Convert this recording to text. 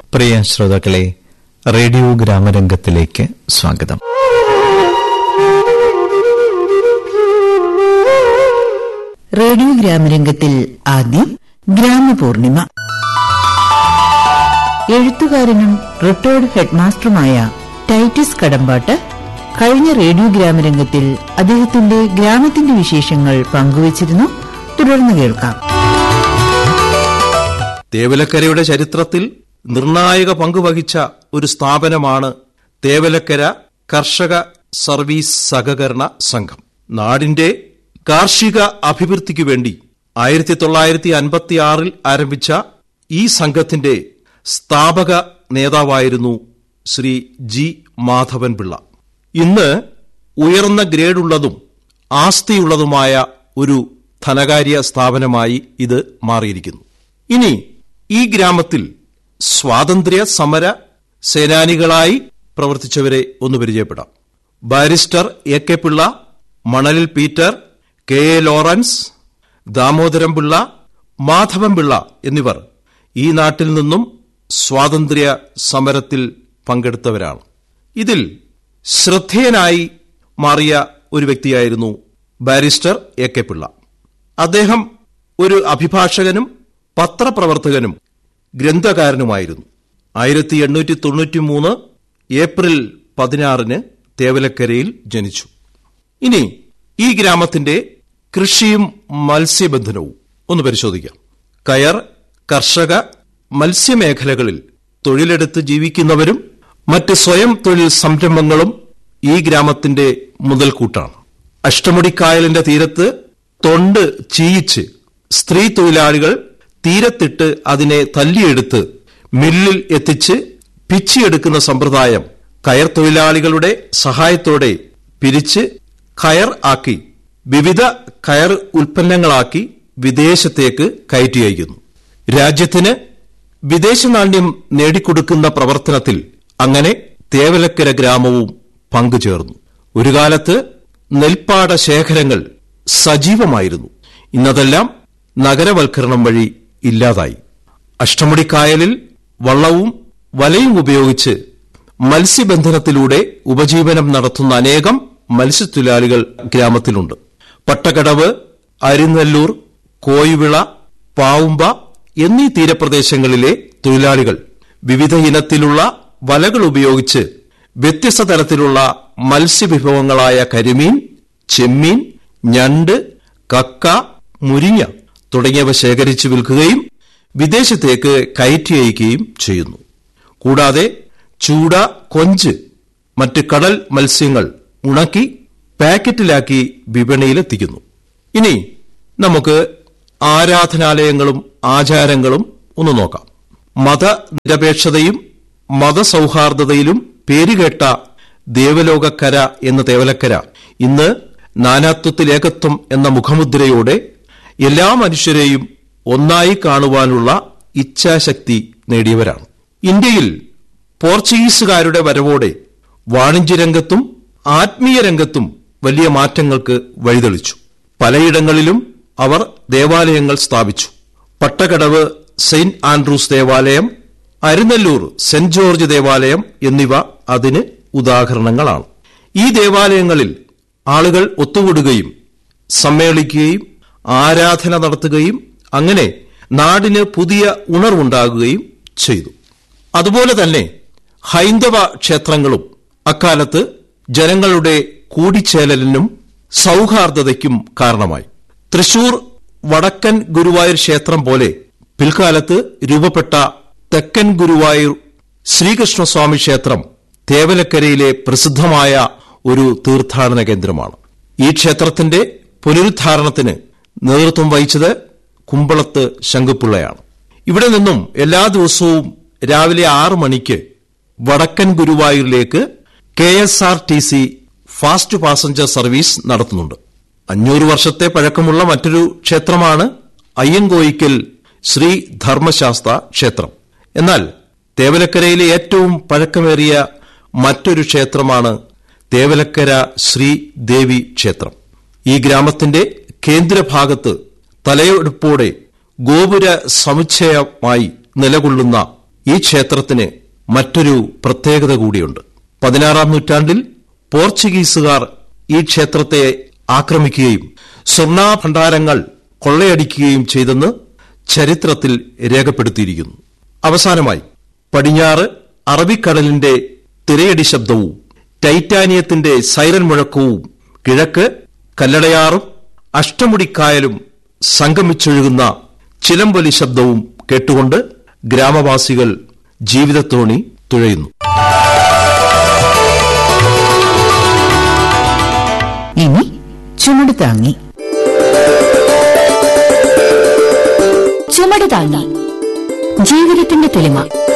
പ്രിയ ശ്രോതാക്കളെ റേഡിയോ ഗ്രാമരംഗത്തിലേക്ക് സ്വാഗതം റേഡിയോ ഗ്രാമരംഗത്തിൽ ആദ്യം ഗ്രാമപൂർണിമ എഴുത്തുകാരനും റിട്ടയർഡ് ഹെഡ്മാസ്റ്ററുമായ ടൈറ്റസ് കടമ്പാട്ട് കഴിഞ്ഞ റേഡിയോ ഗ്രാമരംഗത്തിൽ അദ്ദേഹത്തിന്റെ ഗ്രാമത്തിന്റെ വിശേഷങ്ങൾ പങ്കുവച്ചിരുന്നു തുടർന്ന് കേൾക്കാം തേവലക്കരയുടെ ചരിത്രത്തിൽ നിർണായക പങ്കുവഹിച്ച ഒരു സ്ഥാപനമാണ് തേവലക്കര കർഷക സർവീസ് സഹകരണ സംഘം നാടിന്റെ കാർഷിക അഭിവൃദ്ധിക്കു വേണ്ടി ആയിരത്തി തൊള്ളായിരത്തി അൻപത്തി ആറിൽ ആരംഭിച്ച ഈ സംഘത്തിന്റെ സ്ഥാപക നേതാവായിരുന്നു ശ്രീ ജി മാധവൻ പിള്ള ഇന്ന് ഉയർന്ന ഗ്രേഡുള്ളതും ആസ്തിയുള്ളതുമായ ഒരു ധനകാര്യ സ്ഥാപനമായി ഇത് മാറിയിരിക്കുന്നു ഇനി ഈ ഗ്രാമത്തിൽ സ്വാതന്ത്ര്യ സമര സേനാനികളായി പ്രവർത്തിച്ചവരെ ഒന്ന് പരിചയപ്പെടാം ബാരിസ്റ്റർ എ കെ പിള്ള മണലിൽ Peter K A Lawrence Damodaram Pillai Madhavan Pillai എന്നിവർ ഈ നാട്ടിൽ നിന്നും സ്വാതന്ത്ര്യ സമരത്തിൽ പങ്കെടുത്തവരാണ് ഇതിൽ ശ്രദ്ധേയനായി മാറിയ ഒരു വ്യക്തിയായിരുന്നു ബാരിസ്റ്റർ എ കെ പിള്ള അദ്ദേഹം ഒരു അഭിഭാഷകനും പത്രപ്രവർത്തകനും ഗ്രന്ഥകാരനുമായിരുന്നു ആയിരത്തി എണ്ണൂറ്റി തൊണ്ണൂറ്റി മൂന്ന് ഏപ്രിൽ പതിനാറിന് തേവലക്കരയിൽ ജനിച്ചു ഇനി ഈ ഗ്രാമത്തിന്റെ കൃഷിയും മത്സ്യബന്ധനവും ഒന്ന് പരിശോധിക്കാം കയർ കർഷക മത്സ്യമേഖലകളിൽ തൊഴിലെടുത്ത് ജീവിക്കുന്നവരും മറ്റ് സ്വയം തൊഴിൽ സംരംഭങ്ങളും ഈ ഗ്രാമത്തിന്റെ മുതൽക്കൂട്ടാണ് അഷ്ടമുടിക്കായലിന്റെ തീരത്ത് തൊണ്ട് ചീയിച്ച് സ്ത്രീ തൊഴിലാളികൾ തീരത്തിട്ട് അതിനെ തല്ലിയെടുത്ത് മില്ലിൽ എത്തിച്ച് പിച്ചിയെടുക്കുന്ന സമ്പ്രദായം കയർ തൊഴിലാളികളുടെ സഹായത്തോടെ പിരിച്ച് കയർ ആക്കി വിവിധ കയർ ഉൽപ്പന്നങ്ങളാക്കി വിദേശത്തേക്ക് കയറ്റി അയക്കുന്നു രാജ്യത്തിന് വിദേശ നാണ്യം നേടിക്കൊടുക്കുന്ന പ്രവർത്തനത്തിൽ അങ്ങനെ തേവലക്കര ഗ്രാമവും പങ്കുചേർന്നു ഒരു കാലത്ത് നെൽപ്പാട ശേഖരങ്ങൾ സജീവമായിരുന്നു ഇന്നതെല്ലാം നഗരവൽക്കരണം വഴി ഇല്ലാതായി അഷ്ടമുടിക്കായലിൽ വള്ളവും വലയും ഉപയോഗിച്ച് മത്സ്യബന്ധനത്തിലൂടെ ഉപജീവനം നടത്തുന്ന അനേകം മത്സ്യത്തൊഴിലാളികൾ ഗ്രാമത്തിലുണ്ട് പട്ടക്കടവ് അരിനെല്ലൂർ കോയിവിള പാവുമ്പ എന്നീ തീരപ്രദേശങ്ങളിലെ തൊഴിലാളികൾ വിവിധ ഇനത്തിലുള്ള വലകൾ ഉപയോഗിച്ച് വ്യത്യസ്ത തരത്തിലുള്ള മത്സ്യവിഭവങ്ങളായ കരിമീൻ ചെമ്മീൻ ഞണ്ട് കക്ക മുരിങ്ങ തുടങ്ങിയവ ശേഖരിച്ചു വിൽക്കുകയും വിദേശത്തേക്ക് കയറ്റി അയക്കുകയും ചെയ്യുന്നു കൂടാതെ ചൂട കൊഞ്ച് മറ്റ് കടൽ മത്സ്യങ്ങൾ ഉണക്കി പാക്കറ്റിലാക്കി വിപണിയിലെത്തിക്കുന്നു ഇനി നമുക്ക് ആരാധനാലയങ്ങളും ആചാരങ്ങളും ഒന്ന് നോക്കാം മതനിരപേക്ഷതയും മതസൗഹാർദ്ദതയിലും പേരുകേട്ട ദേവലോകക്കര എന്ന തേവലക്കര ഇന്ന് നാനാത്വത്തിൽ ഏകത്വം എന്ന മുഖമുദ്രയോടെ എല്ലാ മനുഷ്യരെയും ഒന്നായി കാണുവാനുള്ള ഇച്ഛാശക്തി നേടിയവരാണ് ഇന്ത്യയിൽ പോർച്ചുഗീസുകാരുടെ വരവോടെ വാണിജ്യരംഗത്തും ആത്മീയ രംഗത്തും വലിയ മാറ്റങ്ങൾക്ക് വഴിതെളിച്ചു പലയിടങ്ങളിലും അവർ ദേവാലയങ്ങൾ സ്ഥാപിച്ചു പട്ടകടവ് സെയിന്റ് ആൻഡ്രൂസ് ദേവാലയം അരുനെല്ലൂർ സെന്റ് ജോർജ് ദേവാലയം എന്നിവ അതിന് ഉദാഹരണങ്ങളാണ് ഈ ദേവാലയങ്ങളിൽ ആളുകൾ ഒത്തുകൂടുകയും സമ്മേളിക്കുകയും ആരാധന നടത്തുകയും അങ്ങനെ നാടിന് പുതിയ ഉണർവുണ്ടാകുകയും ചെയ്തു അതുപോലെ തന്നെ ഹൈന്ദവ ക്ഷേത്രങ്ങളും അക്കാലത്ത് ജനങ്ങളുടെ കൂടിച്ചേരലിനും സൗഹാർദ്ദതയ്ക്കും കാരണമായി തൃശൂർ വടക്കൻ ഗുരുവായൂർ ക്ഷേത്രം പോലെ പിൽക്കാലത്ത് രൂപപ്പെട്ട തെക്കൻ ഗുരുവായൂർ ശ്രീകൃഷ്ണസ്വാമി ക്ഷേത്രം തേവലക്കരയിലെ പ്രസിദ്ധമായ ഒരു തീർത്ഥാടന കേന്ദ്രമാണ് ഈ ക്ഷേത്രത്തിന്റെ പുനരുദ്ധാരണത്തിന് നേതൃത്വം വഹിച്ചത് കുമ്പളത്ത് ശങ്കുപിള്ളയാണ് ഇവിടെ നിന്നും എല്ലാ ദിവസവും രാവിലെ ആറ് മണിക്ക് വടക്കൻ ഗുരുവായൂരിലേക്ക് K S R T C fast passenger service നടത്തുന്നുണ്ട് അഞ്ഞൂറ് വർഷത്തെ പഴക്കമുള്ള മറ്റൊരു ക്ഷേത്രമാണ് അയ്യങ്കോയിക്കൽ ശ്രീ ധർമ്മശാസ്ത്ര ക്ഷേത്രം എന്നാൽ തേവലക്കരയിലെ ഏറ്റവും പഴക്കമേറിയ മറ്റൊരു ക്ഷേത്രമാണ് തേവലക്കര ശ്രീ ദേവി ക്ഷേത്രം ഈ ഗ്രാമത്തിന്റെ കേന്ദ്രഭാഗത്ത് തലയെടുപ്പോടെ ഗോപുര സമുച്ചയമായി നിലകൊള്ളുന്ന ഈ ക്ഷേത്രത്തിന് മറ്റൊരു പ്രത്യേകത കൂടിയുണ്ട് പതിനാറാം നൂറ്റാണ്ടിൽ പോർച്ചുഗീസുകാർ ഈ ക്ഷേത്രത്തെ ആക്രമിക്കുകയും സ്വർണ്ണാഭണ്ഡാരങ്ങൾ കൊള്ളയടിക്കുകയും ചെയ്തെന്ന് ചരിത്രത്തിൽ രേഖപ്പെടുത്തിയിരിക്കുന്നു അവസാനമായി പടിഞ്ഞാറ് അറബിക്കടലിന്റെ തിരയടി ശബ്ദവും ടൈറ്റാനിയത്തിന്റെ സൈറൻ മുഴക്കവും കിഴക്ക് കല്ലടയാറും അഷ്ടമുടിക്കായലും സംഗമിച്ചൊഴുകുന്ന ചിലമ്പൊലി ശബ്ദവും കേട്ടുകൊണ്ട് ഗ്രാമവാസികൾ ജീവിതത്തോണി തുഴയുന്നു ഇനി ചുമട് താങ്ങി ചുമട് താങ്ങി ജീവിതത്തിന്റെ തെളിമ